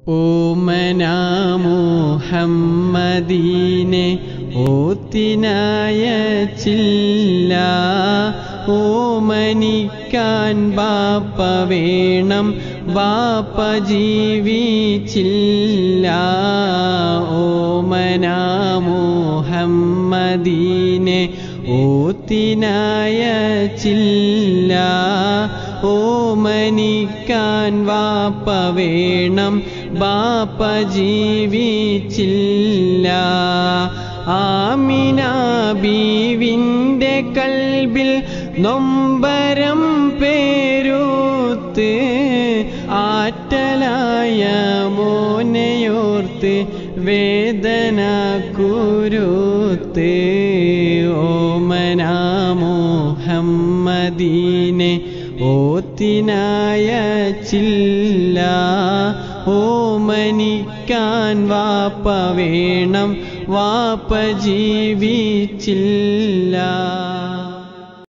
ഓമനാമുഹമ്മദീനെ ഓത്തിനായച്ചില്ല ഓമനിക്കാൻ ബാപ്പ വേണം ബാപ്പ ജീവിച്ചില്ല ഓമനാമുഹമ്മദീനെ ഓത്തിനായച്ചില്ല ഓമനിക്കാൻ വാപ്പ വേണം ബാപ്പ ജീവിച്ചില്ല ആമിന ബീവിൻ്റെ കൽബിൽ നൊമ്പരം പേരൂത്ത് ആറ്റലായ മോനയോർത്ത് വേദന കുരുത്ത് ഓമനാമുഹമ്മദീനെ ഓത്തിനായച്ചില്ല ഓമനിക്കാൻ വാപ്പ വേണം വാപ്പ ജീവിച്ചില്ല